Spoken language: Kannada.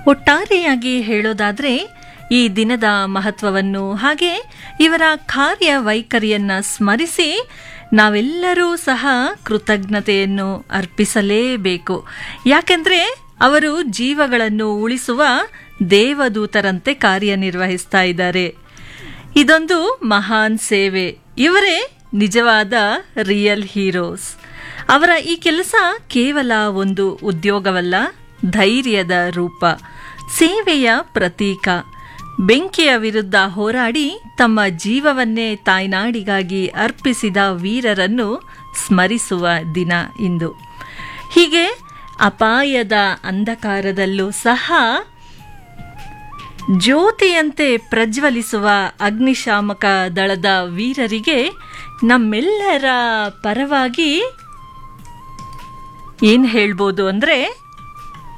ಒಟ್ಟಾರೆಯಾಗಿ ಹೇಳೋದಾದ್ರೆ ಈ ದಿನದ ಮಹತ್ವವನ್ನು ಹಾಗೆ ಇವರ ಕಾರ್ಯ ವೈಖರಿಯನ್ನ ಸ್ಮರಿಸಿ ನಾವೆಲ್ಲರೂ ಸಹ ಕೃತಜ್ಞತೆಯನ್ನು ಅರ್ಪಿಸಲೇಬೇಕು ಯಾಕೆಂದ್ರೆ ಅವರು ಜೀವಗಳನ್ನು ಉಳಿಸುವ ದೇವದೂತರಂತೆ ಕಾರ್ಯನಿರ್ವಹಿಸ್ತಾ ಇದ್ದಾರೆ ಇದೊಂದು ಮಹಾನ್ ಸೇವೆ ಇವರೇ ನಿಜವಾದ ರಿಯಲ್ ಹೀರೋಸ್ ಅವರ ಈ ಕೆಲಸ ಕೇವಲ ಒಂದು ಉದ್ಯೋಗವಲ್ಲ ಧೈರ್ಯದ ರೂಪ ಸೇವೆಯ ಪ್ರತೀಕ ಬೆಂಕಿಯ ವಿರುದ್ಧ ಹೋರಾಡಿ ತಮ್ಮ ಜೀವವನ್ನೇ ತಾಯ್ನಾಡಿಗಾಗಿ ಅರ್ಪಿಸಿದ ವೀರರನ್ನು ಸ್ಮರಿಸುವ ದಿನ ಇಂದು ಹೀಗೆ ಅಪಾಯದ ಅಂಧಕಾರದಲ್ಲೂ ಸಹ ಜ್ಯೋತಿಯಂತೆ ಪ್ರಜ್ವಲಿಸುವ ಅಗ್ನಿಶಾಮಕ ದಳದ ವೀರರಿಗೆ ನಮ್ಮೆಲ್ಲರ ಪರವಾಗಿ ಏನು ಹೇಳ್ಬೋದು ಅಂದರೆ